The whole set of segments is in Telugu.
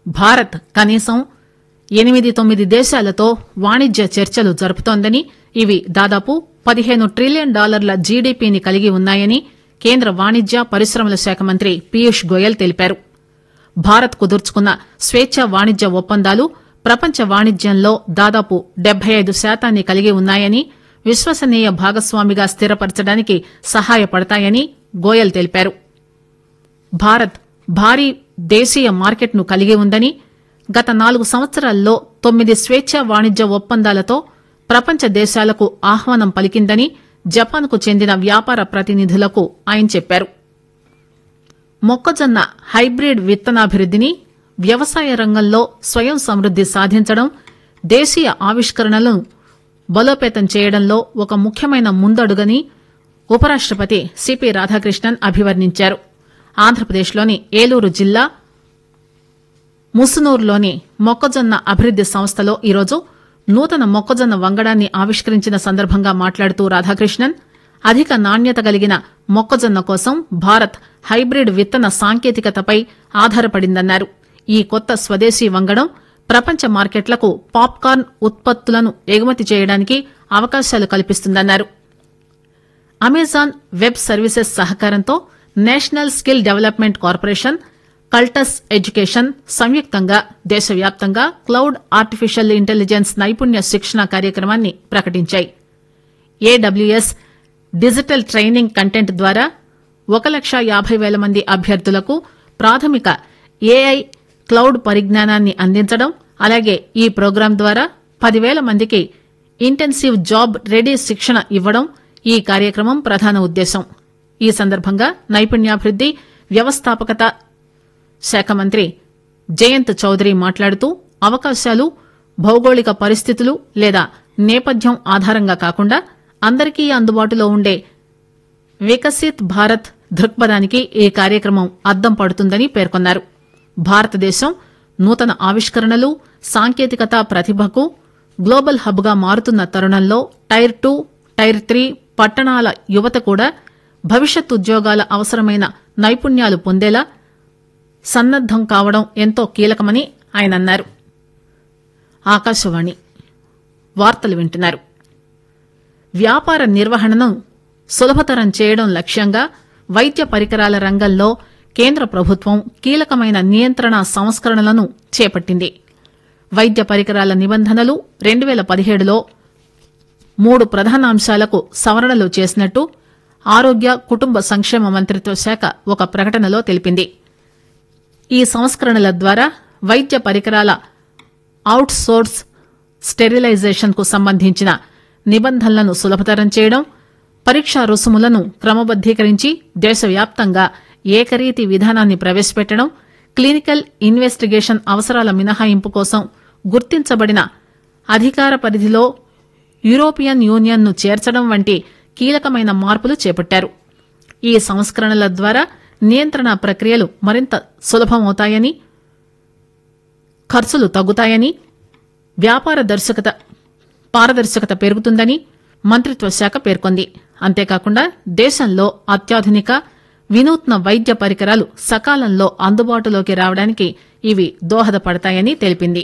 భారత్ కనీసం ఎనిమిది తొమ్మిది దేశాలతో వాణిజ్య చర్చలు జరుపుతోందని ఇవి దాదాపు పదిహేను ట్రిలియన్ డాలర్ల జీడీపీని కలిగి ఉన్నాయని కేంద్ర వాణిజ్య పరిశ్రమల శాఖ మంత్రి పీయూష్ గోయల్ తెలిపారు భారత్ కుదుర్చుకున్న స్వేచ్ఛా వాణిజ్య ఒప్పందాలు ప్రపంచ వాణిజ్యంలో దాదాపు డెబ్బై ఐదు శాతాన్ని కలిగి ఉన్నాయని విశ్వసనీయ భాగస్వామిగా స్థిరపరచడానికి సహాయపడతాయని గోయల్ తెలిపారు భారత్ భారీ దేశీయ మార్కెట్ను కలిగి ఉందని గత నాలుగు సంవత్సరాల్లో తొమ్మిది స్వేచ్ఛా వాణిజ్య ఒప్పందాలతో ప్రపంచ దేశాలకు ఆహ్వానం పలికిందని జపాన్కు చెందిన వ్యాపార ప్రతినిధులకు ఆయన చెప్పారు మొక్కజొన్న హైబ్రిడ్ విత్తనాభివృద్దిని వ్యవసాయ రంగంలో స్వయం సమృద్ది సాధించడం దేశీయ ఆవిష్కరణలను బలోపేతం చేయడంలో ఒక ముఖ్యమైన ముందడుగని ఉపరాష్టపతి సిపి రాధాకృష్ణన్ అభివర్ణించారు ఆంధ్రప్రదేశ్లోని ఏలూరు జిల్లా ముసునూరులోని మొక్కజొన్న అభివృద్ది సంస్థలో ఈరోజు నూతన మొక్కజొన్న వంగడాన్ని ఆవిష్కరించిన సందర్భంగా మాట్లాడుతూ రాధాకృష్ణన్ అధిక నాణ్యత కలిగిన మొక్కజొన్న కోసం భారత్ హైబ్రిడ్ విత్తన సాంకేతికతపై ఆధారపడిందన్నారు ఈ కొత్త స్వదేశీ వంగడం ప్రపంచ మార్కెట్లకు పాప్కార్న్ ఉత్పత్తులను ఎగుమతి చేయడానికి అవకాశాలు కల్పిస్తుందన్నారు అమెజాన్ వెబ్ సర్వీసెస్ సహకారంతో national skill development corporation Cultus education సంయుక్తంగా దేశవ్యాప్తంగా క్లౌడ్ ఆర్టిఫిషియల్ ఇంటెలిజెన్స్ నైపుణ్య శిక్షణ కార్యక్రమాన్ని ప్రకటించాయి ఏడబ్ల్యూఎస్ డిజిటల్ ట్రైనింగ్ కంటెంట్ ద్వారా ఒక లక్ష యాభై వేల మంది అభ్యర్థులకు ప్రాథమిక ఏఐ క్లౌడ్ పరిజ్ఞానాన్ని అందించడం అలాగే ఈ ప్రోగ్రాం ద్వారా పదివేల మందికి ఇంటెన్సివ్ జాబ్ రెడీ శిక్షణ ఇవ్వడం ఈ కార్యక్రమం ప్రధాన ఉద్దేశం ఈ సందర్భంగా నైపుణ్యాభివృద్ది వ్యవస్థాపకత శాఖ మంత్రి జయంత్ చౌదరి మాట్లాడుతూ అవకాశాలు భౌగోళిక పరిస్థితులు లేదా నేపథ్యం ఆధారంగా కాకుండా అందరికీ అందుబాటులో ఉండే వికసిత్ భారత్ దృక్పథానికి ఈ కార్యక్రమం అద్దం పడుతుందని పేర్కొన్నారు భారతదేశం నూతన ఆవిష్కరణలు సాంకేతికత ప్రతిభకు గ్లోబల్ హబ్ గా మారుతున్న తరుణంలో టైర్ టూ టైర్ త్రీ పట్టణాల యువత కూడా భవిష్యత్ ఉద్యోగాల అవసరమైన నైపుణ్యాలు పొందేలా సన్నద్దం కావడం ఎంతో కీలకమని ఆయన అన్నారు ఆకాశవాణి వార్తలు వింటున్నారు వ్యాపార నిర్వహణను సులభతరం చేయడం లక్ష్యంగా వైద్య పరికరాల రంగంలో కేంద్ర ప్రభుత్వం కీలకమైన నియంత్రణ సంస్కరణలను చేపట్టింది వైద్య పరికరాల నిబంధనలు రెండు పేల పదిహేడులో మూడు ప్రధాన అంశాలకు సవరణలు చేసినట్టు ఆరోగ్య కుటుంబ సంక్షేమ మంత్రిత్వ శాఖ ఒక ప్రకటనలో తెలిపింది ఈ సంస్కరణల ద్వారా వైద్య పరికరాల అవుట్ సోర్స్ స్టెరిలైజేషన్ కు సంబంధించిన నిబంధనలను సులభతరం చేయడం పరీక్షా రుసుములను క్రమబద్దీకరించి దేశవ్యాప్తంగా ఏకరీతి విధానాన్ని ప్రవేశపెట్టడం క్లినికల్ ఇన్వెస్టిగేషన్ అవసరాల మినహాయింపు కోసం గుర్తించబడిన అధికార పరిధిలో యూరోపియన్ యూనియన్ ను చేర్చడం వంటి కీలకమైన మార్పులు చేపట్టారు ఈ సంస్కరణల ద్వారా నియంత్రణ ప్రక్రియలు మరింత సులభమవుతాయని ఖర్చులు తగ్గుతాయని వ్యాపార దర్శకత పారదర్శకత పెరుగుతుందని మంత్రిత్వ శాఖ పేర్కొంది అంతేకాకుండా దేశంలో అత్యాధునిక వినూత్న వైద్య పరికరాలు సకాలంలో అందుబాటులోకి రావడానికి ఇవి దోహదపడతాయని తెలిపింది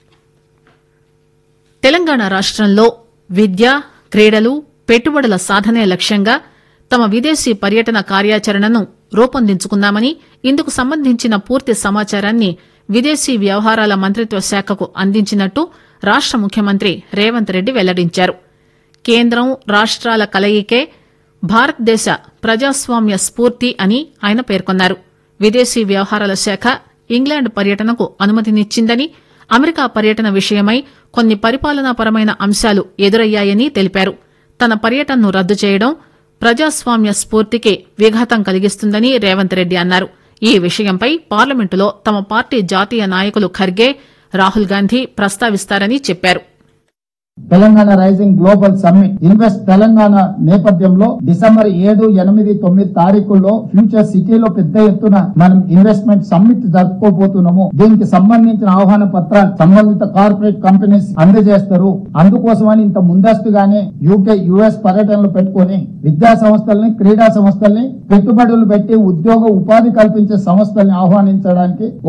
తెలంగాణ రాష్టంలో విద్య క్రీడలు పెట్టుబడుల సాధనే లక్ష్యంగా తమ విదేశీ పర్యటన కార్యాచరణను రూపొందించుకున్నామని ఇందుకు సంబంధించిన పూర్తి సమాచారాన్ని విదేశీ వ్యవహారాల మంత్రిత్వ శాఖకు అందించినట్టు రాష్ట ముఖ్యమంత్రి రేవంత్ రెడ్డి వెల్లడించారు కేంద్రం రాష్ట్రాల కలయికే భారతదేశ ప్రజాస్వామ్య స్ఫూర్తి అని ఆయన పేర్కొన్నారు విదేశీ వ్యవహారాల శాఖ ఇంగ్లాండ్ పర్యటనకు అనుమతినిచ్చిందని అమెరికా పర్యటన విషయమై కొన్ని పరిపాలనాపరమైన అంశాలు ఎదురయ్యాయని తెలిపారు తన పర్యటనను రద్దు చేయడం ప్రజాస్వామ్య స్ఫూర్తికి విఘాతం కలిగిస్తుందని రేవంత్ రెడ్డి అన్నారు ఈ విషయంపై పార్లమెంటులో తమ పార్టీ జాతీయ నాయకులు ఖర్గే రాహుల్ గాంధీ ప్రస్తావిస్తారని చెప్పారు Telangana rising global summit invest Telangana నేపథ్యంలో డిసెంబర్ ఏడు ఎనిమిది తొమ్మిది తారీఖుల్లో ఫ్యూచర్ సిటీలో పెద్ద ఎత్తున మనం ఇన్వెస్ట్మెంట్ సమ్మిట్ జరుపుకోబోతున్నాము దీనికి సంబంధించిన ఆహ్వాన పత్రాలు సంబంధిత కార్పొరేట్ కంపెనీస్ అందజేస్తారు అందుకోసమని ఇంత ముందస్తుగానే యూకే యుఎస్ పర్యటనలు పెట్టుకొని విద్యా సంస్థల్ని క్రీడా సంస్థల్ని పెట్టుబడులు పెట్టి ఉద్యోగ ఉపాధి కల్పించే సంస్థల్ని ఆహ్వానించడానికి